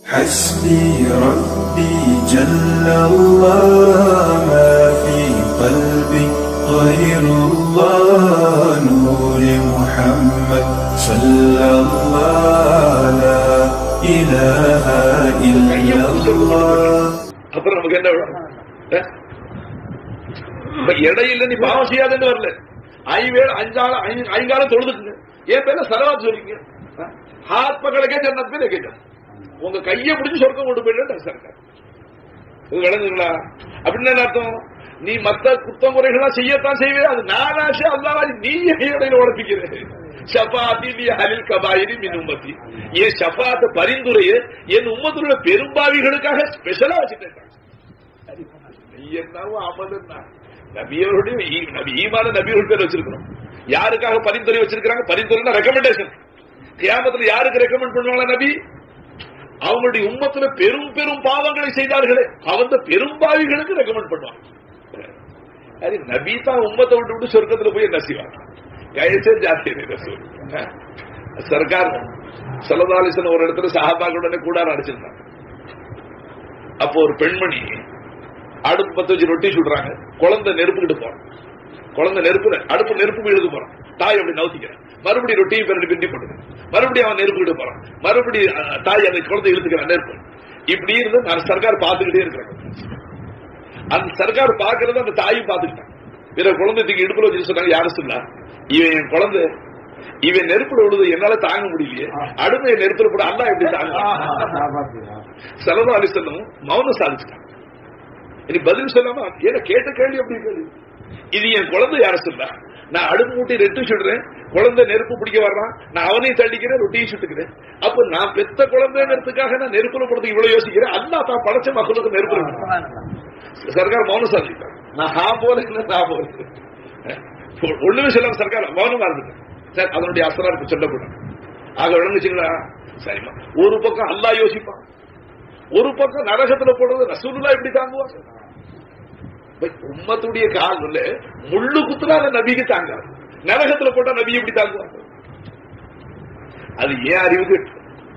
حسبي ربي جل الله ما في قلبي غير الله نور محمد صلى الله لا إله إلا الله அப்புறம் நமக்கு என்ன வேணும்? அஹ்? இப்ப இடையில நீ பாவம் செய்யாதுன்னு வரல ஐவேள் அஞ்சால ஐ- ஐங்காலம் தொழுதுக்குங்க என் பேர்ல சரவாத் சொல்லிங்க ஆத்மகளுக்கே ஜன்னத் பேர் கேட்கணும் உங்க கையை பிடிச்சு சொர்க்கம் கொண்டு போயிட்டு சர்க்கார் இது விளங்குங்களா அப்படின்னு என்ன அர்த்தம் நீ மத்த குத்தம் குறைகள்லாம் செய்யத்தான் செய்வே அது நானாச்சு அல்லாவா நீ என் இடையில உடப்பிக்கிற ஷபாத்தி நீ அலில் கபாயிரி மின் உம்மத்தி என் ஷபாத்த பரிந்துரையை என் உம்மத்துடைய பெரும்பாவிகளுக்காக ஸ்பெஷலா வச்சுட்டேன் என்னவோ அமதுன்னா நபியவருடைய ஈ- நபி ஈமான நபியர்கள் பேர் வச்சிருக்கணும் யாருக்காக பரிந்துரை வச்சிருக்காங்க பரிந்துரைனா ரெக்கமெண்டேஷன் கியாமத்துல யாருக்கு ரெக்கமெண்ட் பண்ணுவாங்க நபி அவங்களுடைய உம்மத்துல பெரும் பெரும் பாவங்களை செய்தார்களே அவங்க பெரும்பாவிகளுக்கு ரெக்கமெண்ட் பண்ணுவாங்க அது நபி தான் உம்மத்தை விட்டு விட்டு சொர்க்கத்துல போய் என்ன செய்வாங்க கயசே ஜாத்தி ரசூல் சர்க்கார் சலதாலிசன் ஒரு இடத்துல சஹாபாக்களுடனே கூடாரம் அடிச்சிருந்தாங்க அப்போ ஒரு பெண்மணி அடுப்பு பத்த வச்சு ரொட்டி சுடுறாங்க குழந்தை நெருப்புக்கிட்டு போறான் குழந்தை நெருப்பு அடுப்பு நெருப்பு இழுத்து போறான் தாய் அப்படி நவுத்திக்கிறேன் மறுபடியும் ரொட்டியை பிறகு பிண்டி போடுது மறுபடியும் அவன் நெருப்புக்கிட்டு போறான் மறுபடியும் அஹ், தாய் அந்த குழந்தை இழுத்துக்கிறான் நெருப்பு இப்படி இருந்து நான் சர்க்கார் பார்த்துக்கிட்டே இருக்கிறேன் அந்த சர்க்கார் பார்க்கறது அந்த தாயும் பார்த்துக்கிட்டான் பிற குழந்தை தூக்கி இடுப்புல வச்சு சொன்னாங்க யாரும் சொல்லா இவன் என் குழந்தை இவன் நெருப்புல விழுது என்னால தாங்க முடியலையே அடுமையை நெருப்புல போட அல்லா எப்படி தாங்க சலதா அலி செல்லும் மௌனம் சாதிச்சுட்டான் இனி பதில் சொல்லாம ஏன்னா கேட்ட கேள்வி அப்படி கேள்வி இது என் குழந்தை யார சொல்ல நான் அடுப்பு மூட்டி ரெட்டு சுடுறேன் குழந்தை நெருப்பு பிடிக்க வர்றான் நான் அவனையும் தள்ளிக்கிறேன் ரொட்டியும் சுட்டுக்கிறேன் அப்ப நான் பெத்த குழந்தைங்கிறதுக்காக நான் நெருப்புல போடுறதுக்கு இவ்வளவு யோசிக்கிறேன் அல்லா தான் படைச்ச மக்களுக்கு நெருப்புல விடுறான். சர்க்கார் மௌனம் சாதிச்சிட்டான் நான் ஹா போல இல்ல நான் போல ஒண்ணுமே சொல்லாம சர்க்கார் மௌனமா இருந்துட்டு சார் அதனுடைய அசராருக்கு சொல்லப்படும் ஆக விளங்குச்சுங்களா சரிம்மா ஒரு பக்கம் அல்லா யோசிப்பான் ஒரு பக்கம் நரகத்துல போடுறது ரசூலுல்லா எப்படி தாங்குவாங்க பை, உம்மத்துடைய கால் இல்ல முள்ளு குத்துனா அந்த நபிக்கு தாங்காது நரகத்துல போட்டா நபி எப்படி தாங்குவாங்க அது ஏன் அறிவுக்கு எட்டு.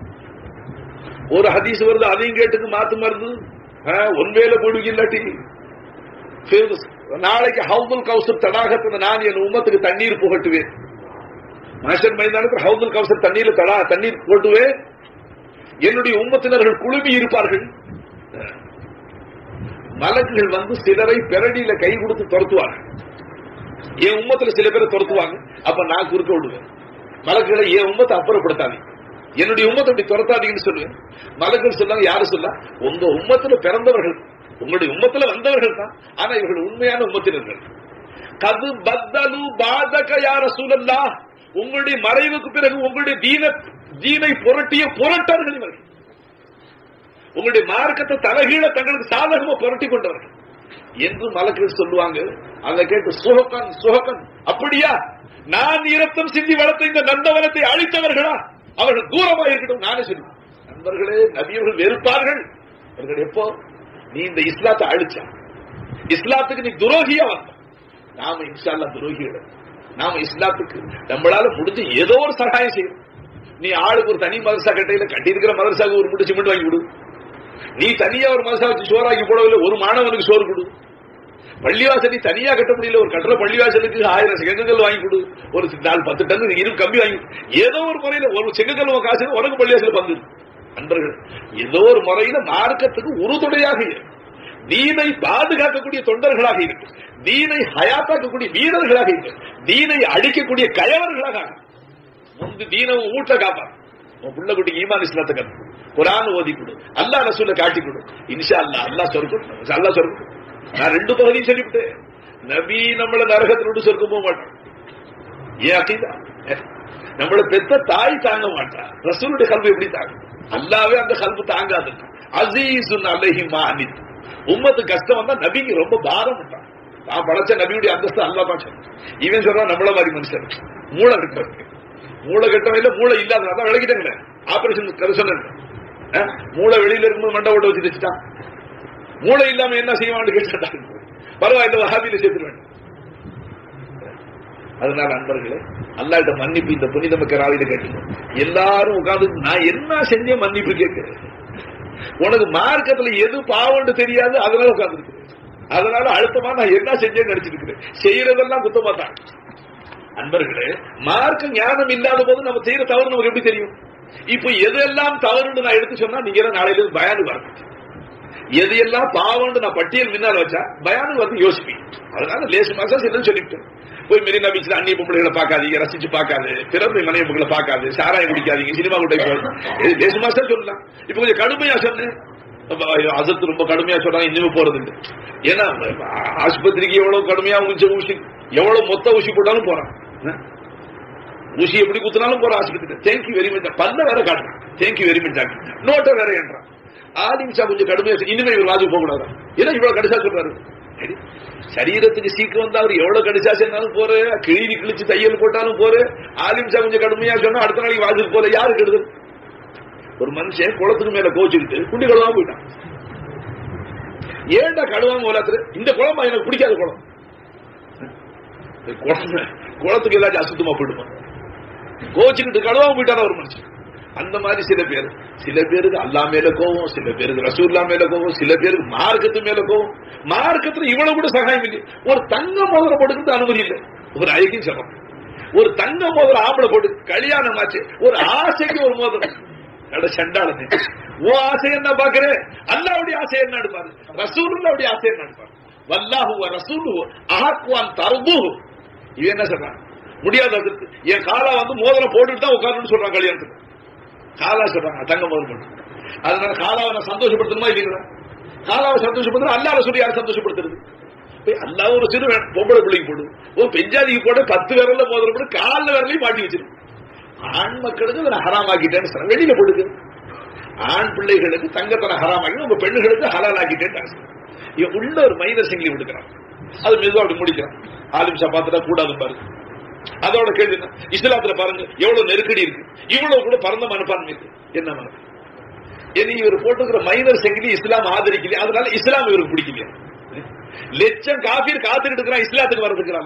ஒரு ஹதீஸ் வருது அதையும் கேட்டுக்கு மாத்து மருந்து ஒன்வேல போடுவீங்க இல்லாட்டி ஃபேமஸ். நாளைக்கு ஹவுதுல் கௌசர் தடாகத்துல நான் என் உம்மத்துக்கு தண்ணீர் புகட்டுவேன் மனுஷன் மைதானத்தில் ஹவுதுல் கௌசர் தண்ணீர் தடா தண்ணீர் போட்டுவேன் என்னுடைய உம்மத்தினர்கள் குழுமி இருப்பார்கள் மலக்குகள் வந்து சிலரை பெரடியில கை கொடுத்து துரத்துவாங்க என் உம்மத்துல சில பேரை துரத்துவாங்க அப்ப நான் குறுக்க விடுவேன் மலக்குகளை என் உம்மத்தை அப்புறப்படுத்தாதீங்க என்னுடைய உம்மத்தை அப்படி துரத்தாதீங்கன்னு சொல்லுவேன் மலக்குகள் சொன்னாங்க யாரு சொல்ல உங்க உம்மத்துல பிறந்தவர்கள் உங்களுடைய உம்மத்துல வந்தவர்கள் தான் ஆனா இவர்கள் உண்மையான உம்மத்தினர்கள் கது பத்தலு பாதக யார சூழல்லா உங்களுடைய மறைவுக்கு பிறகு உங்களுடைய தீன தீனை புரட்டிய புரட்டர்கள் இவர்கள் உங்களுடைய மார்க்கத்தை தலைகீழ தங்களுக்கு சாதகமா புரட்டி கொண்டவர்கள் என்று மலக்கள் சொல்லுவாங்க அதை கேட்டு சுகக்கன் சுகக்கன் அப்படியா நான் இரத்தம் சிந்தி வளர்த்த இந்த நந்தவனத்தை அழித்தவர்களா அவர்கள் தூரமா இருக்கட்டும் நானே சொல்லுவேன் நண்பர்களே நபியவர்கள் வெறுப்பார்கள் அவர்கள் எப்போ நீ இந்த இஸ்லாத்தை அழிச்சா இஸ்லாத்துக்கு நீ துரோகியா வந்த நாம இன்ஷால்லா துரோகிகள் நாம இஸ்லாத்துக்கு நம்மளால முடிஞ்ச ஏதோ ஒரு சகாயம் செய்யும் நீ ஆளுக்கு ஒரு தனி மதரசா கட்டையில கட்டி இருக்கிற மதரசாவுக்கு ஒரு முட்டு சிமெண்ட் வாங்கி கொடு நீ தனியா ஒரு மதரசா வச்சு சோறாக்கி போடவில்லை ஒரு மாணவனுக்கு சோறு கொடு பள்ளிவாசல் நீ தனியா கட்ட முடியல ஒரு கட்டுற பள்ளிவாசலுக்கு ஆயிரம் செங்கல் வாங்கி கொடு ஒரு நாலு பத்து டன் இரு கம்பி வாங்கி கொடு. ஏதோ ஒரு முறையில ஒரு செங்கல் உன் காசு உனக்கு பள்ளிவாசல் வந்து நண்பர்கள் ஏதோ ஒரு முறையில மார்க்கத்துக்கு உறுதுணையாக இரு. தீனை பாதுகாக்கக்கூடிய தொண்டர்களாக இருக்கு தீனை ஹயாத்தாக்கக்கூடிய வீரர்களாக இருக்கு தீனை அடிக்கக்கூடிய கயவர்களாக ஆகு. முந்து தீன உன் வீட்டுல காப்பான் உன் புள்ள குட்டி ஈமான் இஸ்லாத்தை கத்து குரான் ஓதி கொடு அல்லாஹ் ரசூலை காட்டி கொடு இன்ஷா அல்லாஹ் அல்லாஹ் சொர்க்கம் அல்லாஹ் சொர்க்கம் நான் ரெண்டு பகுதியும் சொல்லிவிட்டேன் நபி நம்மள நரகத்தில் விட்டு சொர்க்கம் போக மாட்டான் ஏன் அக்கீதா நம்மள பெத்த தாய் தாங்க மாட்டா ரசூலுடைய கல்வி எப்படி தாங்க அல்லாவே அந்த கல்வி தாங்காது அசீசுன் அலைஹி மானித் உம்மத்து கஷ்டம் வந்தா நபிக்கு ரொம்ப பாரம் விட்டான் நான் படைச்ச நபியுடைய அந்தஸ்து அல்லா தான் சொன்னான். இவன் சொல்றான் நம்மள மாதிரி மனுஷன் மூளை கட்டவன் மூளை கட்டவன் இல்ல மூளை இல்லாத அதான் விளக்கிட்டாங்களே ஆபரேஷன் கதை சொன்னேன் அஹ், மூளை வெளியில இருக்கும்போது மண்டை ஓட்ட வச்சு வச்சுட்டான் மூளை இல்லாம என்ன செய்வான்னு கேட்டாங்க பரவாயில்ல வஹாபியில சேர்த்துருவேன் அதனால நண்பர்களே அல்லாட்ட மன்னிப்பு இந்த புனித மிக்க ராவில கேட்டீங்க எல்லாரும் உட்கார்ந்து நான் என்ன செஞ்சேன் மன்னிப்பு கேட்கிறேன் உனக்கு மார்க்கத்துல எது பாவம்னு தெரியாது அதனால உட்கார்ந்து அதனால அழுத்தமா நான் என்ன செஞ்சேன்னு நினைச்சிட்டு இருக்கிறேன் செய்யறதெல்லாம் குத்தமா தான் அன்பர்களே மார்க்க ஞானம் இல்லாத போது நம்ம செய்யற தவறு நமக்கு எப்படி தெரியும் இப்போ எதெல்லாம் தவறுன்னு நான் எடுத்து சொன்னா நீங்க எல்லாம் நாளையில இருந்து பயானு வரணும் எது எல்லாம் பாவம்னு நான் பட்டியல் முன்னால வச்சா பயானு வந்து யோசிப்பீங்க அதனால லேசு மாசம் இல்லைன்னு சொல்லிவிட்டேன் போய் மெரினா பீச்ல அந்நிய பொம்பளைகளை பார்க்காதீங்க ரசிச்சு பார்க்காது பிறந்த மனைவி பொம்பளை பார்க்காது சாராயம் குடிக்காதீங்க சினிமா கூட போய் லேசு மாசம் சொல்லலாம் இப்ப கொஞ்சம் கடுமையா சொன்னேன் அப்ப அசத்து ரொம்ப கடுமையா சொல்றாங்க இனிமே போறது இல்லை ஏன்னா ஆஸ்பத்திரிக்கு எவ்வளவு கடுமையா கொஞ்சம் ஊசி எவ்வளவு மொத்த ஊசி போட்டாலும் போறான் ஊசி எப்படி குத்துனாலும் போற ஆஸ்பத்திரி தேங்க்யூ வெரி மச் பல்ல வேற காட்டுறான் தேங்க்யூ வெரி மச் டாக்டர் நோட்டை வேற என்றான் ஆதிமிஷா கொஞ்சம் கடுமையா சொல்லி, இனிமே இவர் ராஜு போக கூடாது ஏன்னா இவ்வளவு கடிசா சொல்றாரு சரி, சரீரத்துக்கு சீக்கிரம் வந்தா அவர் எவ்வளவு கடிசா செஞ்சாலும் போற கிழி கிழிச்சு தையல் போட்டாலும் போற ஆலிம்சா கொஞ்சம் கடுமையா சொன்னா அடுத்த நாளைக்கு வாஜுக்கு போற யாரு கெடுதல் ஒரு மனுஷன் குளத்துக்கு மேல கோச்சுக்கிட்டு குண்டி கழுவாம போயிட்டான் ஏன்டா கழுவாம போலாத்துரு இந்த குளம் எனக்கு பிடிக்காத குளம் இந்த குளம் குளத்துக்கு எல்லாச்சும் அசுத்தமா போயிடுமா கோச்சுக்கிட்டு கழுவாம போயிட்டாரா ஒரு மனுஷன் அந்த மாதிரி சில பேர் சில பேருக்கு அல்லா மேல கோவம் சில பேருக்கு ரசூல்லா மேல கோவம் சில பேருக்கு மார்க்கத்து மேல கோவம் மார்க்கத்துல இவ்வளவு கூட சகாயம் இல்லை ஒரு தங்க மோதிரம் போட்டுக்கிறது அனுமதி இல்லை ஒரு அழகின் சொல்றோம் ஒரு தங்க மோதிரம் ஆம்பளை போட்டு கல்யாணம் ஆச்சு ஒரு ஆசைக்கு ஒரு மோதிரம் அட சண்டாளனே ஓ ஆசை என்ன பாக்குறேன் அல்லாவுடைய ஆசை என்ன பாரு ரசூலுடைய ஆசை என்ன பாரு வல்லாஹு வ ரசூலு அஹக்குவான் தர்பு இவன் என்ன சொல்றான் முடியாது அதுக்கு என் காலா வந்து மோதிரம் போட்டுட்டு தான் உட்காரணும்னு சொல்றான் கல்யாணத்துக்கு காலா சொல்றாங்க தங்க மோதிரம் போட்டு அதனால காலாவை நான் சந்தோஷப்படுத்தணுமா இல்லைங்களா காலாவை சந்தோஷப்படுத்தணும் அல்லாஹ் சொல்லி யார் சந்தோஷப்படுத்துறது போய் அல்லாஹ் ஒரு சிறு வே- பொம்பளை பிள்ளைக்கு போடு ஒரு பெஞ்சாதிக்கு போட பத்து விரல்ல மோதிரம் போட்டு கால்ல விரலையும் மாட்டி வச்சிருக்கு ஆண் மக்களுக்கு அதை ஹராமாக்கிட்டேன்னு சொல்றேன் வெளியில போடுது ஆண் பிள்ளைகளுக்கு தங்கத்தனை ஹராமாக்கி நம்ம பெண்ணுகளுக்கு ஹலால் ஆக்கிட்டேன்னு இவன் உள்ள ஒரு மைனர் சிங்கிலி விடுக்கிறான் அது மெதுவா அப்படி முடிக்கிறான் ஆலிம்ஷா பார்த்துட்டா கூடாது பாருங்க அதோட கேள்வி என்ன? இஸ்லாத்துல பாருங்க எவ்வளவு நெருக்கடி இருக்கு இவ்வளவு கூட பரந்த மனப்பான்மை இருக்கு என்ன மனம் இனி இவர் போட்டுக்கிற மைனர் செங்கிலி இஸ்லாம் ஆதரிக்கலையா அதனால இஸ்லாம் இவருக்கு பிடிக்கலையா லட்சம் காபீர் காத்துக்கிட்டு இருக்கிறான் இஸ்லாத்துக்கு வரதுக்கிறான்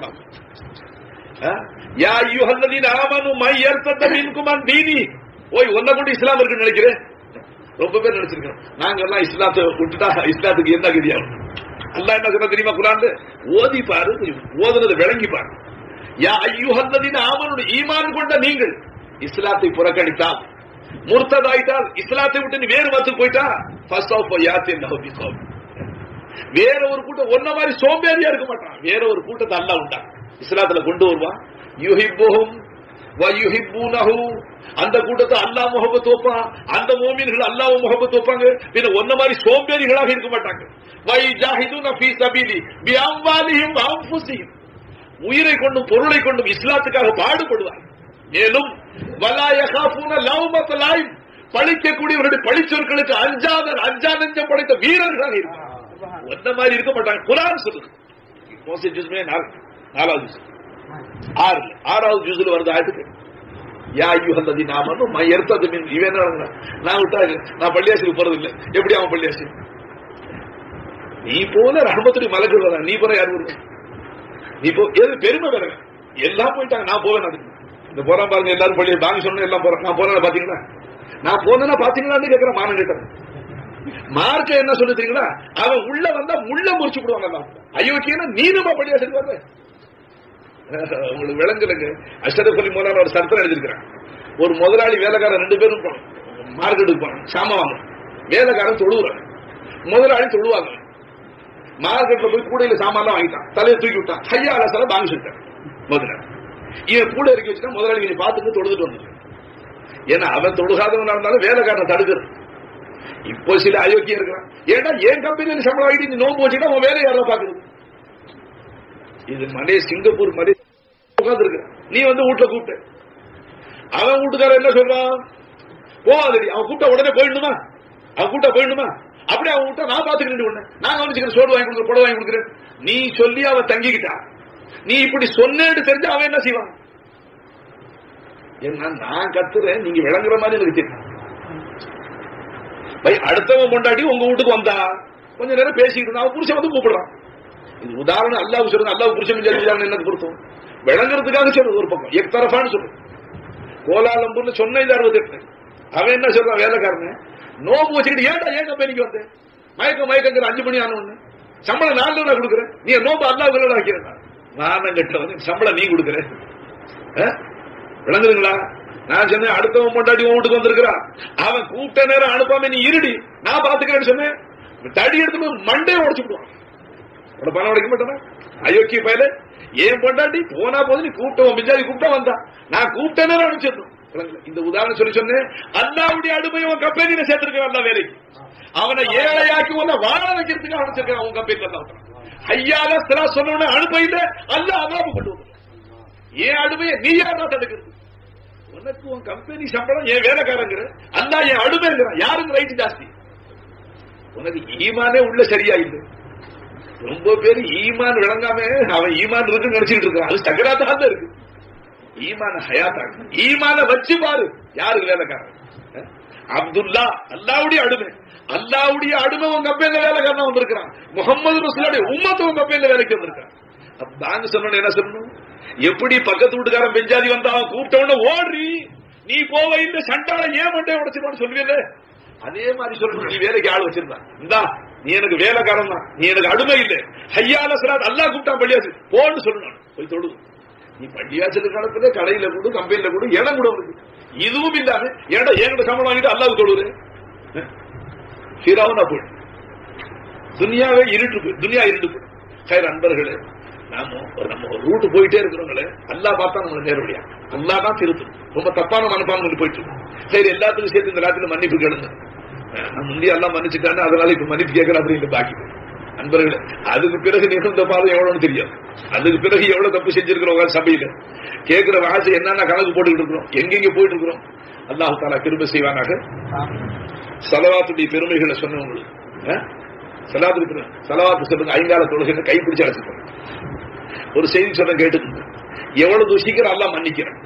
யா ஐயுஹல்லதீன ஆமனு மை யர்தத மின்கும் அன் தீனி ஓய் ஒன்ன கூட இஸ்லாம் இருக்குன்னு நினைக்கிறேன் ரொம்ப பேர் நினைச்சிருக்கோம் நாங்க எல்லாம் இஸ்லாத்தை விட்டுட்டா இஸ்லாத்துக்கு என்ன கதியா அல்லாஹ் என்ன சொன்னா தெரியுமா குரான் ஓதி பாரு ஓதுனது விளங்கி பாரு யா ஐயுஹல்லதீன ஆமனு ஈமான் கொண்ட நீங்கள் இஸ்லாத்தை புறக்கணித்தால் முர்த்ததாயிட்டால் இஸ்லாத்தை விட்டு நீ வேறு மத்து போயிட்டா ஃபர்ஸ்ட் ஆஃப் யாத்தின் நஹபி கௌம் வேற ஒரு கூட்டம் ஒன்ன மாதிரி சோம்பேறியா இருக்க மாட்டான் வேற ஒரு கூட்டத்தை அல்லாஹ் உண்டா இஸ்லாத்துல கொண்டு வருவான் யுஹிப்புஹும் வ யுஹிப்பூனஹு அந்த கூட்டத்தை அல்லாஹ் முகப்பத் வைப்பான் அந்த மோமின்கள் அல்லாஹ் முகப்பத் வைப்பாங்க பின்ன ஒன்ன மாதிரி சோம்பேறிகளாக இருக்க மாட்டாங்க வை ஜாஹிதுன ஃபீ சபீலி பி அம்வாலிஹிம் வ அன்ஃபுஸிஹிம் உயிரை கொண்டும் பொருளை கொண்டும் இஸ்லாத்துக்காக பாடுபடுவார் மேலும் வலா யகாஃபூன லவ்மத் லாயிம் பழிக்கக்கூடியவர்களுடைய பழிச்சொற்களுக்கு அஞ்சாத அஞ்சானஞ்சம் படைத்த வீரர்களாக இருப்பார் ஒன்ன மாதிரி இருக்க மாட்டாங்க குரான் சொல்லுது மோச ஜூஸ்மே நாலாவது ஜூஸ் ஆறு ஆறாவது ஜூஸ்ல வருது ஆயத்துக்கு யா ஐயுஹல்லதி நாமனும் மை எர்த்தது மின் இவன் என்ன நடந்தா? நான் விட்டா நான் பள்ளியாசிக்கு போறது இல்ல எப்படி அவன் பள்ளியாசி நீ போல ரஹமத்துடைய மலக்கு வரா நீ போல யார் வருவ நீ போ எது பெருமை வேற எல்லாம் போயிட்டாங்க நான் போவேன் அதுக்கு இந்த போறான் பாருங்க எல்லாரும் பள்ளி வாங்கி சொன்ன எல்லாம் போறேன் நான் போறேன் பாத்தீங்களா நான் போனேன்னா பாத்தீங்களான்னு கேட்கிறேன் மானம் கேட்டேன் மார்க்க என்ன சொல்லு தெரியுங்களா அவன் உள்ள வந்தா முள்ள முறிச்சு விடுவாங்க அயோக்கியனா நீ நம்ம பள்ளியா சொல்லுவாங்க உங்களுக்கு விளங்குலங்க அஷ்டரப் அலி மோலான ஒரு சர்த்தம் எழுதிருக்கிறான் ஒரு முதலாளி வேலைக்காரன் ரெண்டு பேரும் போனோம் மார்க்கெட்டுக்கு போனோம் சாமான் வாங்க வேலைக்காரன் தொழுவுறான் முதலாளி தொழுவாங்க மார்க்கெட்ல போய் கூடையில சாமான்லாம் வாங்கிட்டான் தலையை தூக்கி விட்டான் ஹையா அலசால வாங்கி சொல்லிட்டான் முதலாளி இவன் கூட இறக்கி வச்சுட்டா முதலாளி நீ பார்த்துட்டு தொழுதுட்டு வந்துட்டு ஏன்னா அவன் தொழுகாதவனா இருந்தாலும் வேலைக்காரனை தடுக்கிறது இப்போ சில அயோக்கியம் இருக்கிறான் ஏன்னா என் கம்பெனியில சம்பளம் ஆகிட்டு நீ நோம்பு வச்சுட்டா உன் வேலையை யாரா பாக்குறது இது மலே சிங்கப்பூர் மலே உட்கார்ந்து நீ வந்து வீட்டுல கூப்பிட்ட அவன் வீட்டுக்காரன் என்ன சொல்றான் போவாதடி அவன் கூப்பிட்டா உடனே போயிடணுமா அவன் கூப்பிட்டா போயிடணுமா அப்படியே அவன் விட்டா நான் பாத்துக்கிறேன் உடனே நான் கவனிச்சுக்கிறேன் சோறு வாங்கி கொடுக்குறேன் புடவை வாங்கி கொடுக்குறேன் நீ சொல்லி அவன் தங்கிக்கிட்டா நீ இப்படி சொன்னேன்னு தெரிஞ்சு அவன் என்ன செய்வான் என்ன நான் கத்துறேன் நீங்க விளங்குற மாதிரி எனக்கு தெரியும் பை அடுத்தவன் கொண்டாடி உங்க வீட்டுக்கு வந்தா கொஞ்ச நேரம் பேசிக்கிட்டு இருந்தா அவன் புருஷன் வந்து கூப்பிடுறான் இது உதாரணம் அல்லாஹ் சொல்றது அல்லாஹ் புருஷன் மிஞ்சாது உதாரணம் என்ன பொருத்தம் விளங்குறதுக்காக சொல்றது ஒரு பக்கம் எக் தரஃபான்னு சொல்றது கோலாலம்பூர்ல சொன்ன இது அறுபத்தி எட்டு அவன் என்ன சொல்றான் வேலைக்காரன் நோம்பு வச்சுக்கிட்டு ஏன்டா ஏன் கம்பெனிக்கு வந்தேன் மயக்க மயக்கங்கிற அஞ்சு மணி ஆன ஒண்ணு சம்பளம் நாலு ரூபா கொடுக்குறேன் நீ நோம்பு அல்லா விளையாட வைக்கிறேன் நானும் கட்டவன் சம்பளம் நீ கொடுக்குறேன் ஆ? விளங்குதுங்களா நான் சொன்னேன் அடுத்தவன் பொண்டாட்டி உன் வீட்டுக்கு வந்திருக்கிறான் அவன் கூப்பிட்ட நேரம் அனுப்பாம நீ இருடி நான் பாத்துக்கிறேன்னு சொன்னேன் தடி எடுத்து போய் மண்டே உடைச்சு விடுவான் உட பணம் உடைக்க மாட்டேனா அயோக்கிய பயல ஏன் பொண்டாட்டி போனா போது நீ கூப்பிட்டவன் பிஞ்சாதி கூப்பிட்டா வந்தா நான் கூப்பிட்ட நேரம் அனுப்பிச்சிருந்தோம் விளங்குதா? இந்த உதாரணம் சொல்லி சொன்னேன் அல்லாவுடைய அடிமையை உன் கம்பெனியில சேர்த்திருக்கான் அல்லா வேலைக்கு அவனை ஏழையாக்கி உன்னை வாழ வைக்கிறதுக்கு அனுப்பிச்சிருக்கான் உன் கம்பெனில தான் ஐயால சிலா சொன்ன அனுப்ப இல்ல அல்ல அதாபு கொண்டு வந்து ஏன் அடிமையை நீ யாரா தடுக்கிறது உனக்கு உன் கம்பெனி சம்பளம் என் வேலைக்காரங்கிற அல்லா என் அடிமைங்கிறான் யாருக்கு ரைட் ஜாஸ்தி உனக்கு ஈமானே உள்ள சரியா இல்லை ரொம்ப பேர் ஈமான் விளங்காம அவன் ஈமான் இருக்குன்னு நினைச்சிட்டு இருக்கான் அது சக்கராத்தா தான் இருக்கு ஈமான ஹயாத்தா ஈமான வச்சு பாரு யாருக்கு வேலைக்காரன் அஹ்? அப்துல்லா அல்லாவுடைய அடிமை அல்லாவுடைய அடிமை உங்க கம்பெனில வேலைக்காரன் வந்திருக்கிறான் முகமது ரசூலுடைய உம்மத்து உங்க கம்பெனில வேலைக்கு வந்திருக்கான் அப்ப நாங்க சொன்னோம் என்ன சொல்லணும் எப்படி பக்கத்து வீட்டுக்காரன் பெஞ்சாதி வந்தா அவன் கூப்பிட்ட உடனே ஓடுறி நீ போவ இந்த சண்டால ஏன் மண்டை உடைச்சிருவான்னு சொல்லுவீல்ல அதே மாதிரி சொல்லணும் நீ வேலைக்கு ஆள் வச்சிருந்தா இந்தா நீ எனக்கு வேலைக்காரன் தான் நீ எனக்கு அடிமை இல்லை ஹையால சலாத் அல்லாஹ் கூப்பிட்டான் பள்ளியாசு போன்னு சொல்லணும் போய் தொடு நீ பள்ளியாசல் காலத்துல கடையில கூட கம்பெனில கூட இடம் கூட உனக்கு இதுவும் இல்லாம ஏன்டா என்கிட்ட சம்பளம் வாங்கிட்டு அல்லாஹ் தொழுது சீராவும் போய் துனியாவே இருட்டு போய் துனியா இருட்டு போய் கயிறு அன்பர்களே நாம ஒரு நம்ம ஒரு ரூட் போயிட்டே இருக்கிறவங்களே அல்லா பார்த்தா நம்ம நேரடியா அல்லா தான் திருத்தும் ரொம்ப தப்பான மனப்பான்மை போயிட்டு இருக்கோம். சரி எல்லாத்துக்கும் சேர்த்து இந்த ராத்திரி மன்னிப்பு கேளுங்க அஹ் நம்ம முந்தைய எல்லாம் மன்னிச்சுட்டாங்க அதனால இப்ப மன்னிப்பு கேட்கற அப்படின்னு பாக்கி அன்பர்களே அதுக்கு பிறகு நிகழ்ந்த பாதம் எவ்வளவுன்னு தெரியும் அதுக்கு பிறகு எவ்வளவு தப்பு செஞ்சிருக்கிறோம் சபையில கேட்கிற வாசி என்னென்ன கணக்கு போட்டுக்கிட்டு இருக்கிறோம் எங்கெங்க போயிட்டு இருக்கிறோம் அல்லாஹ் தாலா கிருபை செய்வானாக சலவாத்துடைய பெருமைகளை சொன்னவங்களுக்கு அஹ்? சலாத்துக்கு பெருமை. சலவாத்து சொல்லுங்க ஐங்கால தொழுகை கை பிடிச்சு அழைச்சிருக்கோம் ஒரு செய்தி சொல்ல கேட்டுக்கோங்க எவ்வளவு சீக்கிரம் அல்லாஹ் மன்னிக்கிறான்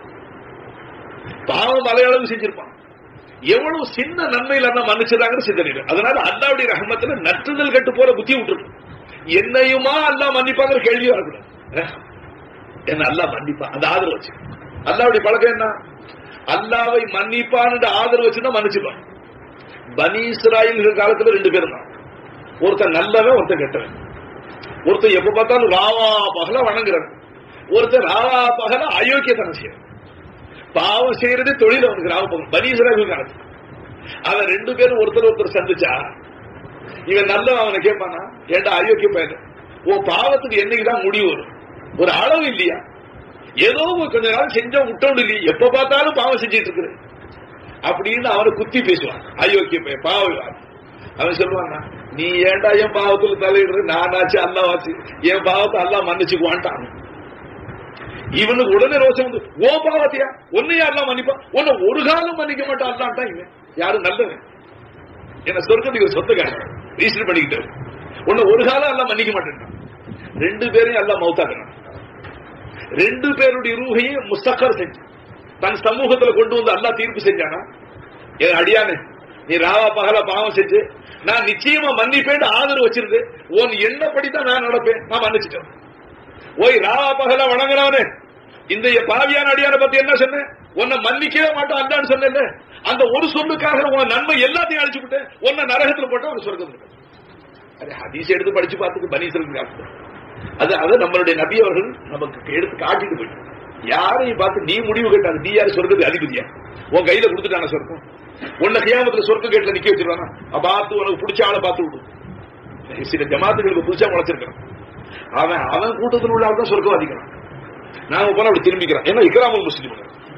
பாவம் மலையளவு செஞ்சிருப்பான் எவ்வளவு சின்ன நன்மையில அண்ணா மன்னிச்சிருக்காங்கன்னு சிந்தனை இல்லை. அதனால அல்லாவுடைய ரஹமத்துல நற்றுதல் கட்டு போற புத்தி விட்டுருக்கு என்னையுமா அல்லாஹ் மன்னிப்பாங்கிற கேள்வியா இருக்கணும் அஹ்? என்ன அல்லாஹ் மன்னிப்பான் அந்த ஆதரவு வச்சு அல்லாவுடைய பழக்கம் என்ன அல்லாவை மன்னிப்பான்னு ஆதரவு வச்சுதான் மன்னிச்சுப்பான் பனி இஸ்ராயல் காலத்துல ரெண்டு பேரும் தான் ஒருத்தன் நல்லவன் ஒருத்தன் கெட்டவன் ஒருத்தன் எப்ப பார்த்தாலும் ராவா பகல வணங்குறவன் ஒருத்தன் ராவா பகல அயோக்கியத்தனம் செய்யறன் பாவம் செய்யறதே தொழில் அவனுக்கு ராவ பகல் பனி இஸ்ராயல் காலத்துல அவன் ரெண்டு பேரும் ஒருத்தர் ஒருத்தர் சந்திச்சா இவன் நல்லவன் அவனை கேட்பானா ஏண்டா அயோக்கிய பையன் உன் பாவத்துக்கு என்னைக்குதான் முடிவு வரும் ஒரு அளவு இல்லையா ஏதோ ஒரு கொஞ்ச நாள் செஞ்சா விட்டோம் இல்லையா எப்ப பார்த்தாலும் பாவம் செஞ்சிட்டு இருக்கிற அப்படின்னு அவனை குத்தி பேசுவான் அயோக்கிய பையன் பாவம் அவன் சொல்லுவாங்க நீ ஏன்டா என் பாவத்துல தலையிடுற நானாச்சு அல்லாவாச்சு என் பாவத்தை அல்லா மன்னிச்சுக்குவான்ட்டான் இவனுக்கு உடனே ரோசம் வந்து ஓ பாவத்தையா ஒன்னு யாரெல்லாம் மன்னிப்பா உன்னை ஒரு காலம் மன்னிக்க மாட்டான் அல்லான்ட்டான் இவன் யாரும் நல்லவன் என்ன சொர்க்கத்துக்கு ஒரு சொந்தக்காரன் ரிஜிஸ்டர் பண்ணிக்கிட்டு உன்னை ஒரு காலம் எல்லாம் மன்னிக்க மாட்டேன் ரெண்டு பேரையும் எல்லாம் மௌத்தாக்குறான் ரெண்டு பேருடைய ரூகையும் முஸ்தக்கர் செஞ்சு தன் சமூகத்துல கொண்டு வந்து அல்லா தீர்ப்பு செஞ்சானா என் அடியானே நீ ராவா பகல பாவம் செஞ்சு நான் நிச்சயமா மன்னிப்பேன் ஆதரவு வச்சிருந்து உன் எண்ணப்படித்தான் நான் நடப்பேன் நான் மன்னிச்சிட்டேன் ஓய் ராவா பகல வணங்குறவனே இந்த பாவியான அடியான பத்தி என்ன சொன்னேன் உன்னை மன்னிக்கவே மாட்டோம் அல்லான்னு சொன்னேன் அந்த ஒரு சொல்லுக்காக உன் நன்மை எல்லாத்தையும் அழிச்சு விட்டேன் உன்னை நரகத்துல போட்டா ஒரு சொர்க்கம் அது ஹதீஸ் எடுத்து படிச்சு பார்த்துட்டு பனீசருக்கு காட்டு அது அது நம்மளுடைய நபி அவர்கள் நமக்கு எடுத்து காட்டிட்டு போயிட்டு யாரையும் பார்த்து நீ முடிவு கேட்டாங்க நீ யாரு சொர்க்கத்துக்கு அதிபதியா உன் கையில கொடுத்துட்டான சொர்க்கம் உன்னை கியாமத்துல சொர்க்க கேட்ல நிக்க வச்சிருவானா பார்த்து உனக்கு பிடிச்ச ஆளை பார்த்து விடு சில ஜமாத்துகளுக்கு புதுசா முளைச்சிருக்கான் அவன் அவன் கூட்டத்தில் உள்ள ஆள் தான் சொர்க்கம் அதிகம் நாம போனா அப்படி திரும்பிக்கிறான் ஏன்னா இக்ராமுல் முஸ்லீம்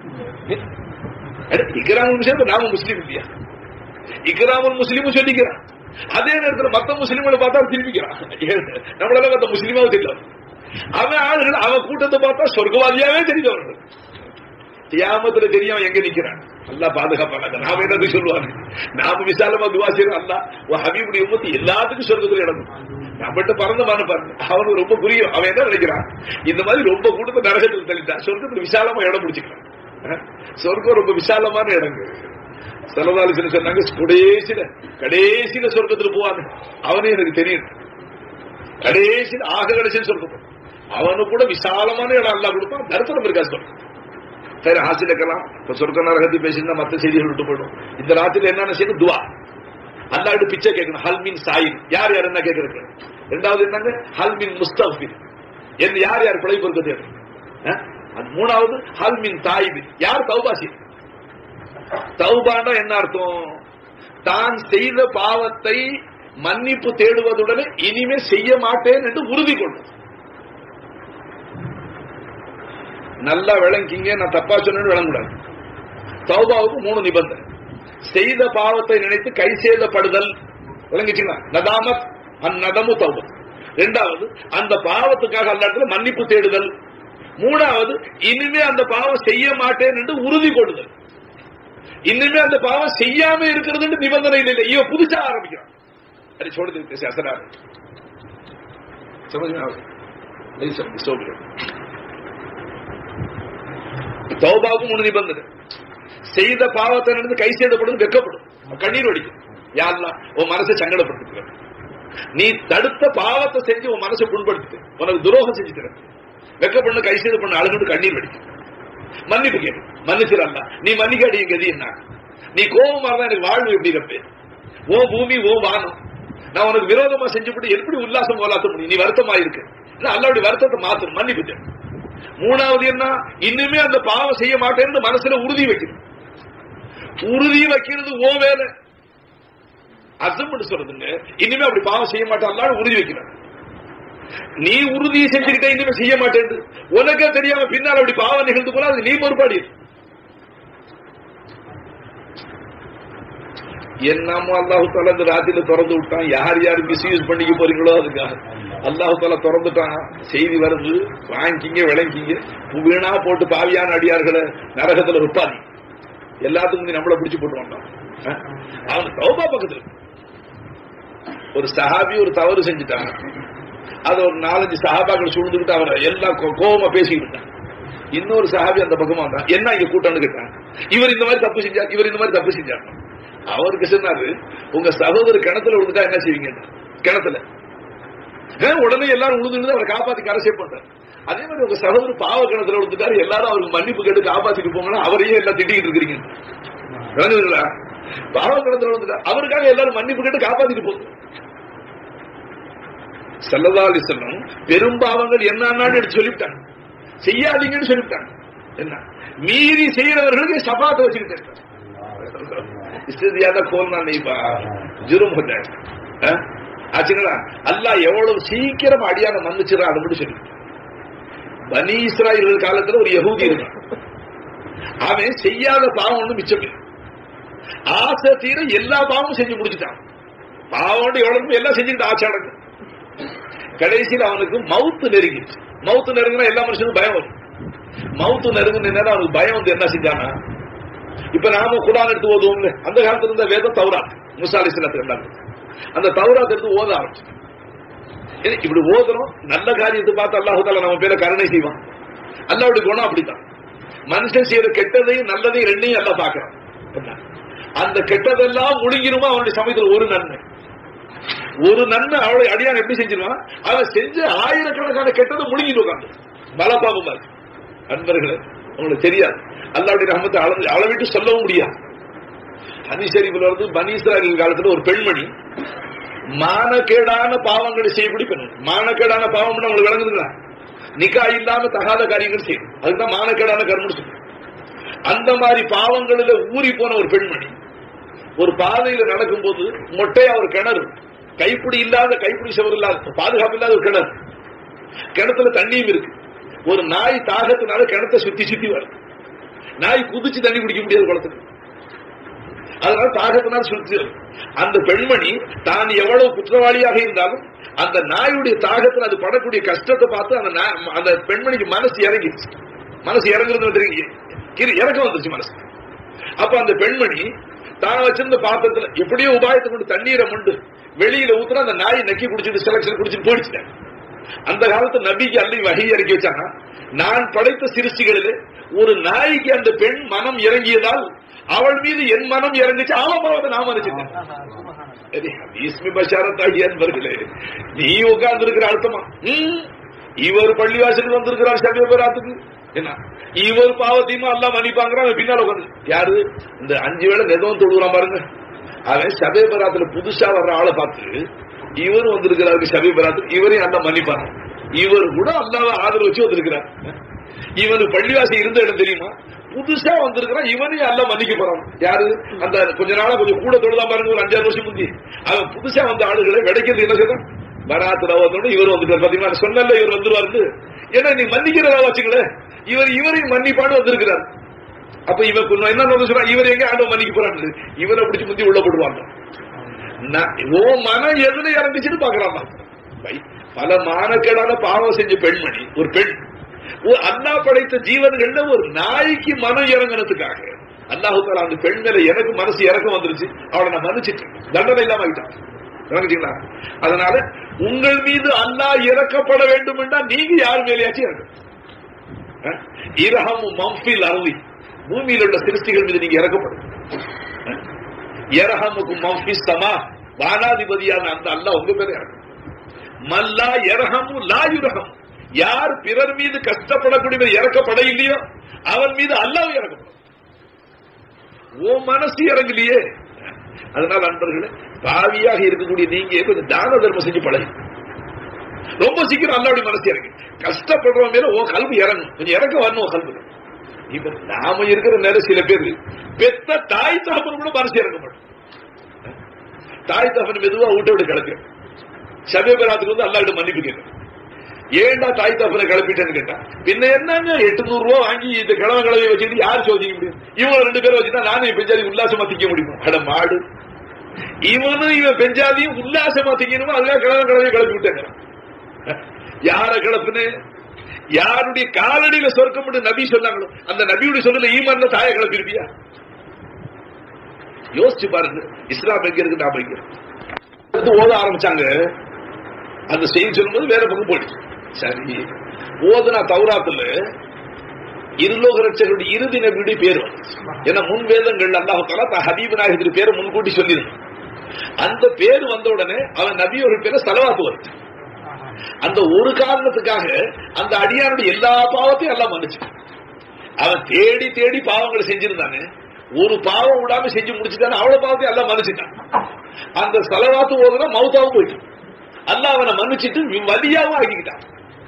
இக்ராமுல் முஸ்லீம் நாம முஸ்லீம் இல்லையா இக்ராமுல் முஸ்லீமும் சொல்லிக்கிறான் அதே நேரத்தில் மத்த முஸ்லீம்களை பார்த்தா திரும்பிக்கிறான் நம்மளால மத்த முஸ்லீமாவும் தெரியல அவன் ஆளுகள் அவன் கூட்டத்தை பார்த்தா சொர்க்கவாதியாவே தெரியுது அவர்கள் தியாமத்துல தெரியும் எங்க நிக்கிறான் அல்லா பாதுகாப்பாங்க நாம என்னது சொல்லுவாங்க நாம விசாலமா துவா செய்யறோம் அல்லா உன் ஹபீபுடைய உமத்து எல்லாத்துக்கும் சொர்க்கத்துல இடம் நம்மகிட்ட பறந்தமான பாருங்க அவனுக்கு ரொம்ப புரியும் அவன் என்ன நினைக்கிறான் இந்த மாதிரி ரொம்ப கூட்டத்தை நரகத்தில் தள்ளிட்டான் சொர்க்கத்துல விசாலமா இடம் பிடிச்சிக்கிறான் சொர்க்கம் ரொம்ப விசாலமான இடங்க செலவாலிசன் சொன்னாங்க கடைசியில கடைசியில சொர்க்கத்துல போவாங்க அவனே எனக்கு தெரியும் கடைசியில் ஆக கடைசியில் சொர்க்கம் அவனு கூட விசாலமான இடம் அல்லா கொடுப்பான் தரிசனம் இருக்கா சொர்க்கம் சரி ஆசிரியக்கலாம் இப்ப சொர்க்க நரகத்தை பேசியிருந்தா மத்த செய்திகள் விட்டு போயிடும் இந்த ராத்திரில என்னென்ன செய்யணும் துவா அல்லாஹ்ட்ட பிச்சை கேட்கணும் ஹல் மின் சாயின் யார் யார் என்ன கேட்கறது ரெண்டாவது என்னங்க ஹல் மின் முஸ்தஃபிர் என்று யார் யார் பிழை பொறுக்க தேவை அது மூணாவது ஹல் மின் தாயிபின் யார் தௌபாசி தௌபாண்டா என்ன அர்த்தம் தான் செய்த பாவத்தை மன்னிப்பு தேடுவதுடனே இனிமே செய்ய மாட்டேன் என்று உறுதி கொள்ளும் நல்லா விளங்கிங்க நான் தப்பா சொன்னேன்னு விளங்கக்கூடாது தௌபாவுக்கு மூணு நிபந்தனை செய்த பாவத்தை நினைத்து கை செய்தப்படுதல் விளங்கிச்சுங்களா நதாமத் அந்நதமு தௌபத் ரெண்டாவது அந்த பாவத்துக்காக அல்லாத்துல மன்னிப்பு தேடுதல் மூணாவது இனிமே அந்த பாவம் செய்ய மாட்டேன் என்று உறுதி கொள்ளுதல் இனிமே அந்த பாவம் செய்யாம இருக்கிறது நிபந்தனை இல்லை இவன் புதுசா ஆரம்பிக்கிறான் अरे छोड़ देते से असर आ रहा समझ में आ रहा नहीं समझ सो गए தௌபாவுக்கு மூணு நிபந்தனை செய்த பாவத்தை நடந்து கை செய்தப்படும் வெக்கப்படும் கண்ணீர் வடிக்கும் யாரெல்லாம் உன் மனசை சங்கடப்படுத்திட்டு நீ தடுத்த பாவத்தை செஞ்சு உன் மனசை புண்படுத்திட்டு உனக்கு துரோகம் செஞ்சுட்டு வெக்கப்பண்ணு கை செய்த பண்ண அழுகுண்டு கண்ணீர் வடிக்கும் மன்னிப்பு கேட்டு மன்னிச்சிடல நீ மன்னிக்காடி கதி என்ன நீ கோபமா இருந்தா எனக்கு வாழ்வு எப்படி இருப்பே ஓ பூமி ஓ வானம் நான் உனக்கு விரோதமா செஞ்சுவிட்டு எப்படி உல்லாசம் போலாத்த முடியும் நீ வருத்தமா இருக்கு அல்லாவுடைய வருத்தத்தை மாத்தணும் மன்னிப்பு தேவை மூணாவது என்ன இன்னுமே அந்த பாவம் செய்ய மாட்டேன்னு மனசுல உறுதி வைக்கணும் உறுதி வைக்கிறது ஓ வேலை அசம் சொல்றதுங்க இனிமே அப்படி பாவம் செய்ய மாட்டான் உறுதி வைக்கிறான் நீ உறுதியை செஞ்சுக்கிட்ட இனிமே செய்ய மாட்டேன் உனக்கே தெரியாம பின்னால் அப்படி பாவம் நிகழ்ந்து போனா அது நீ பொறுப்பாடி என்னமோ அல்லாஹு தாலா இந்த ராத்திரில திறந்து விட்டான் யார் யார் மிஸ்யூஸ் பண்ணிக்க போறீங்களோ அதுக்காக அல்லாஹு தாலா திறந்துட்டான் செய்தி வருது வாங்கிங்க விளங்கிங்க வீணா போட்டு பாவியான அடியார்களை நரகத்துல விற்பாதி எல்லாத்துக்கும் முந்தி நம்மள பிடிச்சு போட்டு வந்தான் அவன் தௌபா பக்கத்துல ஒரு சஹாபி ஒரு தவறு செஞ்சுட்டாங்க அது ஒரு நாலஞ்சு சஹாபாக்கள் சூழ்ந்துக்கிட்டு அவரை எல்லாம் கோபமா பேசிக்கிட்டு இருந்தாங்க இன்னொரு சஹாபி அந்த பக்கமா வந்தான் என்ன இங்க கூட்டம்னு கேட்டாங்க இவர் இந்த மாதிரி தப்பு செஞ்சார் இவர் இந்த மாதிரி தப்பு செஞ்சார் அவருக்கு சொன்னாரு உங்க சகோதரர் கிணத்துல விழுந்துட்டா என்ன செய்வீங்க கிணத்துல உடனே எல்லாரும் விழுந்து அவரை காப்பாத்தி கரை பண்றாரு அதே மாதிரி உங்க சகோதரர் பாவ கிணத்துல விழுந்துட்டாரு எல்லாரும் அவருக்கு மன்னிப்பு கேட்டு காப்பாத்திட்டு போங்கன்னா அவரையே எல்லாம் திட்டிக்கிட்டு இருக்கிறீங்க விளங்குதுங்களா பாவ கிணத்துல விழுந்துட்டார் அவருக்காக எல்லாரும் மன்னிப்பு கேட்டு காப்பாத்திட்டு போகுது சல்லதா அலி செல்லம் பெரும்பாவங்கள் என்னன்னு எடுத்து சொல்லிவிட்டாங்க செய்யாதீங்கன்னு சொல்லிவிட்டாங்க என்ன மீறி செய்யறவர்களுக்கு சபாத்தை வச்சுக்கிட்டு இருக்காங்க इससे ज्यादा खोलना नहीं पा जुर्म हो जाएगा ஆச்சுங்களா அல்லா எவ்வளவு சீக்கிரம் அடியான மன்னிச்சிடா அது மட்டும் சொல்லி பனி இஸ்ராயல் காலத்துல ஒரு யகூதி இருக்கான் அவன் செய்யாத பாவம் ஒண்ணு மிச்சம் ஆசை தீர எல்லா பாவமும் செஞ்சு முடிச்சுட்டான் பாவம் எவ்வளவு எல்லாம் செஞ்சுக்கிட்டு ஆசை அடங்கு கடைசியில் அவனுக்கு மவுத்து நெருங்கிடுச்சு மவுத்து நெருங்கினா எல்லா மனுஷனுக்கும் பயம் வரும் மவுத்து நெருங்கின நேரம் அவனுக்கு பயம் வந்து என்ன செஞ்சானா இப்ப நாம குரான் எடுத்து ஓதுவோம்ல அந்த காலத்துல இருந்த வேதம் தௌராத் முசாலி சிலத்து ரெண்டாங்க அந்த தௌராத் எடுத்து ஓத ஆரம்பிச்சு இப்படி ஓதுறோம் நல்ல காரியத்தை பார்த்து அல்லாஹால நம்ம பேர கருணை செய்வான் அல்லாவுடைய குணம் அப்படித்தான் மனுஷன் செய்யற கெட்டதையும் நல்லதையும் ரெண்டையும் எல்லாம் பாக்குறான் அந்த கெட்டதெல்லாம் முழுங்கிருமா அவனுடைய சமயத்தில் ஒரு நன்மை ஒரு நன்மை அவளை அடியான் எப்படி செஞ்சிருவான் அவன் செஞ்ச ஆயிரக்கணக்கான கெட்டதை முழுங்கிட்டு உட்காந்து பலபாபமா இருக்கு அன்பர்களே உங்களுக்கு தெரியாது அல்லாவுடைய ரஹமத்தை அளந்து அளவிட்டு சொல்லவும் முடியாது ஹனிஷரீபில் வந்து பனீஸ்வரர்கள் காலத்துல ஒரு பெண்மணி மானக்கேடான பாவங்களை செய்யக்கூடிய பெண் மானக்கேடான பாவம் உங்களுக்கு விளங்குதுங்களா நிக்கா இல்லாம தகாத காரியங்கள் செய்யும் அதுதான் மானக்கேடான கர்மம் சொல்லு அந்த மாதிரி பாவங்களில் ஊறி போன ஒரு பெண்மணி ஒரு பாதையில நடக்கும் போது மொட்டையா ஒரு கிணறு கைப்பிடி இல்லாத கைப்பிடி சவர் இல்லாத பாதுகாப்பு இல்லாத ஒரு கிணறு கிணத்துல தண்ணியும் இருக்கு ஒரு நாய் தாகத்தினால கிணத்தை சுத்தி சுத்தி வருது நாய் குதிச்சு தண்ணி குடிக்க முடியாது குளத்துக்கு அதனால தாகத்தினால் சுத்தி அந்த பெண்மணி தான் எவ்வளவு குற்றவாளியாக இருந்தாலும் அந்த நாயுடைய தாகத்தில் அது படக்கூடிய கஷ்டத்தை பார்த்து அந்த அந்த பெண்மணிக்கு மனசு இறங்கிடுச்சு மனசு இறங்குறது தெரியும் இறக்கம் வந்துருச்சு மனசு அப்ப அந்த பெண்மணி தான் வச்சிருந்த பாத்திரத்துல எப்படியோ உபாயத்தை கொண்டு தண்ணீரை முண்டு வெளியில ஊத்துனா அந்த நாய் நக்கி குடிச்சிட்டு செலக்ஷன் குடிச்சிட்டு போயிடுச்சு அந்த காலத்து நபிக்கு அல்லி வகை இறக்கி வச்சாங்க நான் படைத்த சிருஷ்டிகளில் ஒரு நாய்க்கு அந்த பெண் மனம் இறங்கியதால் அவள் மீது என் மனம் இறங்குச்சு அவன் பாவத்தை நான் மறைச்சிட்டேன் என்பர்களே நீ உட்கார்ந்து இருக்கிற அர்த்தமா இவர் பள்ளிவாசலுக்கு வந்திருக்கிறார் சமயபுராத்துக்கு என்ன இவர் பாவத்தையுமா எல்லாம் மன்னிப்பாங்கிறான் பின்னால உட்காந்து யாரு இந்த அஞ்சு வேளை நெதவும் தொழுகிறான் பாருங்க அவன் சபை பராத்துல புதுசா வர்ற ஆளை பார்த்து இவர் வந்திருக்கிறாரு சபை பராத்து இவரையும் அல்ல மன்னிப்பாங்க இவர் கூட அல்லாவை ஆதரவு வச்சு வந்திருக்கிறார் இவனுக்கு பள்ளிவாசி இருந்த இடம் தெரியுமா புதுசா வந்திருக்கிறான் இவனையும் அல்ல மன்னிக்க போறான் யாரு அந்த கொஞ்ச நாளா கொஞ்சம் கூட தொழுதா பாருங்க ஒரு அஞ்சாறு வருஷம் முந்தி அவன் புதுசா வந்த ஆளுகளை விடைக்கிறது என்ன செய்யறான் வராத்துல வந்தோட இவர் வந்துட்டார் பாத்தீங்களா நான் சொன்னல இவர் வந்துருவாரு ஏன்னா நீ மன்னிக்கிறதா வச்சுங்களேன் இவர் இவரையும் மன்னிப்பாடு வந்திருக்கிறார் அப்ப இவன் கொஞ்சம் என்ன சொல்றான் இவர் எங்க ஆண்டவன் மன்னிக்க போறான்னு இவரை பிடிச்சு முந்தி உள்ள போடுவாங்க நான் ஓ மனம் எதுல இறங்குச்சுன்னு பாக்குறான் பல மானக்கேடான பாவம் செஞ்ச பெண்மணி ஒரு பெண் ஒரு அண்ணா படைத்த ஜீவன்கள்ல ஒரு நாய்க்கு மனம் இறங்கினதுக்காக அல்லாஹு தாலா அந்த பெண் மேல எனக்கு மனசு இறக்கம் வந்துருச்சு அவளை நான் மன்னிச்சிட்டேன் தண்டனை இல்லாம ஆகிட்டான் இறங்குறீங்களா அதனால உங்கள் மீது அல்லாஹ் இறக்கப்பட வேண்டும் என்றால் நீங்க யார் மேலேயாச்சும் இறங்கும் இரஹமு மம்பில் அருவி பூமியில் உள்ள சிருஷ்டிகள் மீது நீங்க இறக்கப்படும் இரஹமுக்கு மம்பி சமா வானாதிபதியான அந்த அல்லாஹ் உங்க பேர இறங்கும் மல்லா இரஹமு லா யுரகம் யார் பிறர் மீது கஷ்டப்படக்கூடிய இறக்கப்பட இல்லையோ அவன் மீது அல்லாஹ் இறக்கப்படும் ஓ மனசு இறங்கலையே அதனால நண்பர்களே பாவியாக இருக்கக்கூடிய நீங்க கொஞ்சம் தான தர்மம் செஞ்சு பழகி ரொம்ப சீக்கிரம் அல்லாவுடைய மனசு இறங்கு கஷ்டப்படுறவன் மேல உன் கல்வி இறங்கும் கொஞ்சம் இறக்க வரணும் உன் கல்வி இப்ப நாம இருக்கிற நேரம் சில பேர் பெத்த தாய் தகப்பன் கூட மனசு இறங்க மாட்டோம் தாய் தகப்பன் மெதுவா வீட்டை விட்டு கிளப்பி சமயபராத்துக்கு வந்து அல்லாவிட மன்னிப்பு கேட்க ஏன்டா தாய் தகப்பனை கிளப்பிட்டேன்னு கேட்டா பின்ன என்னங்க எட்டுநூறு ரூபா வாங்கி இந்த கிழமை கிளவி வச்சுட்டு யார் சோதிக்க முடியும் இவங்க ரெண்டு பேரும் வச்சுட்டா நானும் பெஞ்சாதி உல்லாசமா திக்க முடியும் அட மாடு இவனும் இவன் பெஞ்சாதியும் உல்லாசமா திக்கணுமோ அதுக்காக கிழமை கிளவி கிளப்பி விட்டேங்க யார கிளப்புன்னு யாருடைய காலடியில சொர்க்கம் நபி சொன்னாங்களோ அந்த நபியுடைய சொல்லல ஈமான்ல தாயை கிளப்பிருப்பியா யோசிச்சு பாருங்க இஸ்லாம் எங்க இருக்கு நாம எங்க இருக்கு ஓத ஆரம்பிச்சாங்க அந்த செய்தி சொல்லும்போது வேற பக்கம் போயிடுச்சு சரி ஓதுனா தௌராத்துல இருலோக ரட்சகருடைய இறுதி நபியுடைய பேர் ஏன்னா முன் வேதங்கள் அல்லாஹால ஹபீப் நாயகத்துடைய பேரை முன்கூட்டி சொல்லியிருந்தான் அந்த பேர் வந்த உடனே அவன் நபியோட பேரை செலவாத்து வருது அந்த ஒரு காரணத்துக்காக அந்த அடியானுடைய எல்லா பாவத்தையும் எல்லாம் மன்னிச்சு அவன் தேடி தேடி பாவங்களை செஞ்சிருந்தானே ஒரு பாவம் விடாம செஞ்சு முடிச்சுட்டானே அவ்வளவு பாவத்தையும் எல்லாம் மன்னிச்சுட்டான் அந்த செலவாத்து ஓதுனா மவுத்தாவும் போயிட்டு அல்ல அவனை மன்னிச்சுட்டு வலியாவும் ஆக்கிக்கிட்டான்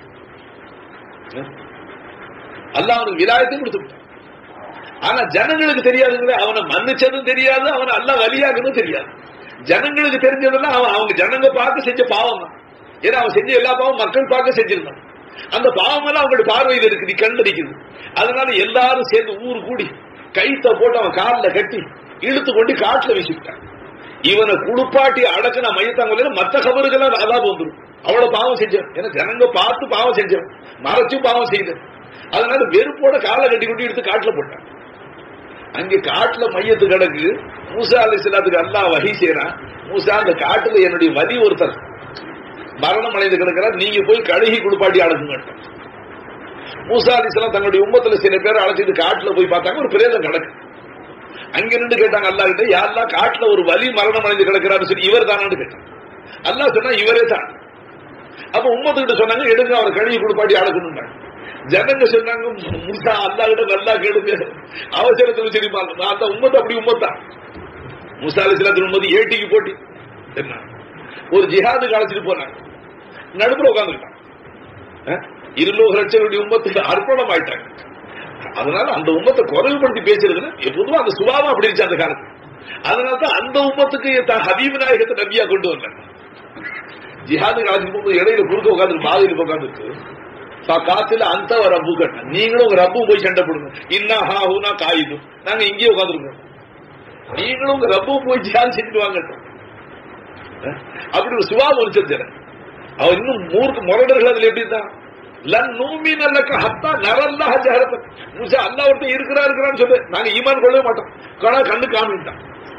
அல்ல அவனுக்கு விலாயத்தையும் கொடுத்து ஆனா ஜனங்களுக்கு தெரியாதுங்களே அவனை மன்னிச்சதும் தெரியாது அவனை அல்ல வலியாக்குன்னு தெரியாது ஜனங்களுக்கு தெரிஞ்சதெல்லாம் அவன் அவங்க ஜனங்க பார்த்து செஞ்ச பாவம் தான் ஏன்னா அவன் செஞ்ச எல்லா பாவம் மக்கள் பார்க்க செஞ்சிருந்தான் அந்த பாவம் எல்லாம் அவங்களோட பார்வையில் இருக்கு நீ கண்டடிக்குது அதனால எல்லாரும் சேர்ந்து ஊர் கூடி கைத்த போட்டு அவன் காலில் கட்டி இழுத்து கொண்டு காட்டுல வீசிவிட்டான் இவனை குளிப்பாட்டி அடக்கின மையத்தாங்க மற்ற கபறுகள் அதான் வந்துடும் அவ்வளவு பாவம் செஞ்சான் ஏன்னா ஜனங்க பார்த்து பாவம் செஞ்சான் மறைச்சும் பாவம் செய்த அதனால வெறுப்போட காலை கட்டி கொண்டு எடுத்து காட்டுல போட்டான் அங்க காட்டுல மையத்து கிடக்கு மூசா அலி சிலாத்துக்கு அல்லா வகை செய்யறான் மூசா அந்த காட்டுல என்னுடைய வலி ஒருத்தர் மரணம் அடைந்து கிடக்கிறார் நீங்க போய் கழுகி குளிப்பாட்டி அடக்குங்க மூசா அலிஸ்லாம் தங்களுடைய உம்மத்துல சில பேர் அழைச்சிட்டு காட்டுல போய் பார்த்தாங்க ஒரு பிரேதம் கிடக்கு அங்க நின்று கேட்டாங்க அல்லா கிட்ட யாரெல்லாம் காட்டுல ஒரு வலி மரணம் அடைந்து கிடக்கிறாரு சரி இவர் தானான்னு கேட்டாங்க அல்லா சொன்னா இவரே தான் அப்ப உம்மத்துக்கிட்ட சொன்னாங்க எடுங்க அவர் கழுகி குளிப்பாட்டி அடக்கணும் ஜனங்க சொன்னாங்க முசா அல்லா கிட்ட நல்லா கேளுங்க அவசரத்தில் சரி அந்த உம்மத்து அப்படி உம்மத்தான் முசா அலிஸ்லாத்தின் உம்மதி ஏட்டிக்கு போட்டி என்ன ஒரு ஜிஹாது அழைச்சிட்டு போனாங்க நடுப்புற உட்காந்துருக்கான் இருலோக லட்சங்களுடைய உம்மத்துக்கு அர்ப்பணம் ஆயிட்டாங்க அதனால அந்த உம்மத்தை குறைவுபடுத்தி பேசுறதுல பொதுவா அந்த சுபாவம் அப்படி இருந்துச்சு அந்த காலத்துல அதனால தான் அந்த உம்மத்துக்கு ஹபீப் நாயகத்தை நபியா கொண்டு வந்தாங்க ஜிஹாது அழைச்சிட்டு போகும்போது இடையில குறுக்க உட்காந்து பாதையில் உட்காந்துருக்கு காத்துல அந்த ரப்பு கட்ட நீங்களும் உங்க ரப்பு போய் சண்டை போடுங்க இன்னா ஹா ஹூனா காயுது நாங்க இங்கேயே உட்காந்துருக்கோம் நீங்களும் உங்க ரப்பு போய் ஜிஹாது செஞ்சுட்டு வாங்கட்டும் அப்படி ஒரு சுபாவம் இருந்துச்சு அவர் இன்னும் மூர்க்கு முரடர்கள் அதுல எப்படி தான் லன் நூமி நல்லக்க ஹத்தா நரல்லாஹ ஜஹரத்த முசா அல்லாஹ் ஒருத்தன் இருக்கிறா இருக்கிறான்னு சொல்லு நாங்க ஈமான் கொள்ளவே மாட்டோம் கணா கண்ணு காமிட்டான்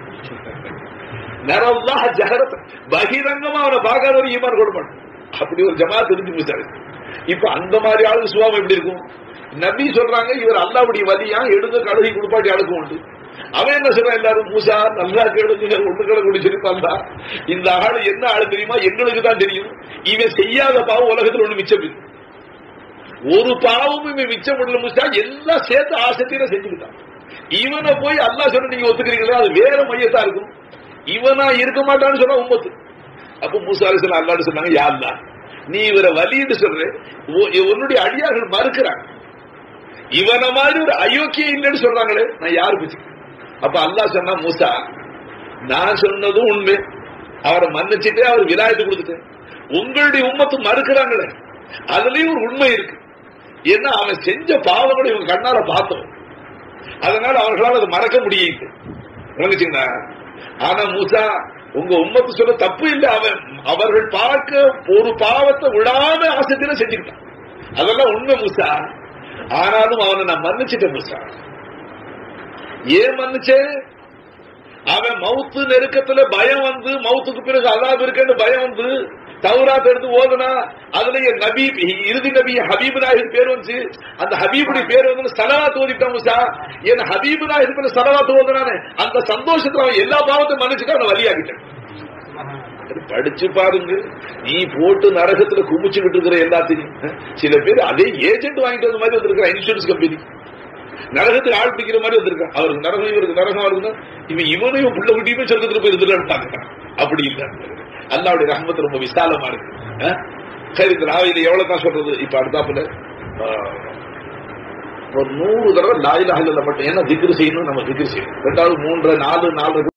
நரல்லாஹ ஜஹரத்த பகிரங்கமா அவனை பார்க்காத ஒரு ஈமான் கொள்ள மாட்டோம் அப்படி ஒரு ஜமாத் இருந்து முடிச்சாரு இப்ப அந்த மாதிரி ஆளு சுபாவம் எப்படி இருக்கும் நபி சொல்றாங்க இவர் அல்லாவுடைய வலியா எடுங்க கழுகி குடுப்பாட்டி அடக்கம் உண்டு அவன் என்ன சொல்றான் எல்லாரும் மூசா நல்லா கேடுங்க ஒண்ணு கடை குடிச்சிருப்பான்டா இந்த ஆளு என்ன ஆளு தெரியுமா எங்களுக்கு தான் தெரியும் இவன் செய்யாத பாவம் உலகத்துல ஒண்ணு மிச்சம் இருக்கு ஒரு பாவமும் இவன் மிச்சம் பண்ணல மூசா எல்லாம் சேர்த்து ஆசத்தியில செஞ்சுக்கிட்டான் இவனை போய் அல்லா சொன்ன நீங்க ஒத்துக்கிறீங்களா அது வேற மையத்தா இருக்கும் இவனா இருக்க மாட்டான்னு சொன்னா உம்மத்து அப்ப மூசா அலிஸ்லாம் அல்லான்னு சொன்னாங்க யா அல்லாஹ் நீ இவரை வலின்னு சொல்ற உ- உன்னுடைய அடியார்கள் மறுக்கிறாங்க இவன மாதிரி ஒரு அயோக்கியம் இல்லைன்னு சொல்றாங்களே நான் யாரு பிச்சு அப்ப அல்லாஹ் சொன்னா மூசா நான் சொன்னதும் உண்மை அவரை மன்னிச்சுட்டு அவர் விலாயத்து கொடுத்துட்டேன் உங்களுடைய உம்மத்து மறுக்கிறாங்களே அதுலயும் ஒரு உண்மை இருக்கு ஏன்னா அவன் செஞ்ச பாவங்களை இவங்க கண்ணால பார்த்தோம் அதனால அவர்களால் அதை மறக்க முடியுது விளங்குச்சுங்களா ஆனா மூசா உங்க உம்மத்து சொல்ல தப்பு இல்லை அவன் அவர்கள் பார்க்க ஒரு பாவத்தை விடாம ஆசத்தில செஞ்சுக்கிட்டான் அதெல்லாம் உண்மை மூசா ஆனாலும் அவனை நான் மன்னிச்சிட்டேன் மூசா ஏன் மன்னிச்சேன் அவன் மவுத்து நெருக்கத்துல பயம் வந்து மவுத்துக்கு பிறகு அதாப் இருக்குன்னு பயம் வந்து தௌராத் எடுத்து ஓதுனா அதுல என் நபி இறுதி நபி ஹபீப் நாயகர் பேர் வந்துச்சு அந்த ஹபீபுடைய பேர் வந்து சலவாத் ஓதிட்டான் முசா என் ஹபீப் நாயகர் பேர் சலவாத் ஓதுனானே அந்த சந்தோஷத்துல அவன் எல்லா பாவத்தையும் மன்னிச்சுட்டு அவனை வழியாகிட்டான் அது படிச்சு பாருங்க நீ போட்டு நரகத்துல குமிச்சுக்கிட்டு இருக்கிற எல்லாத்தையும் அஹ், சில பேர் அதே ஏஜென்ட் வாங்கிட்டு வந்த மாதிரி வந்திருக்கிற இன்சூரன்ஸ் கம்பெனி நரகத்துக்கு ஆள் பிடிக்கிற மாதிரி வந்திருக்கான் அவருக்கு நரகம் இவருக்கு நரகம் இருக்குன்னா இவன் இவனையும் புள்ள குட்டியுமே சொர்க்கத்துல போய் இருந்துட்டாங்க அப்படி இல்ல அல்லாவுடைய ரஹமத்து ரொம்ப விசாலமா இருக்கு அஹ்? சரி இந்த நாவையில எவ்வளவு தான் சொல்றது இப்ப அடுத்தாப்புல ஆஹ், ஒரு நூறு தடவை லாயிலாக மட்டும் ஏன்னா திக்ரு செய்யணும் நம்ம திக்ரு செய்யணும் ரெண்டாவது மூன்று நாலு நாலு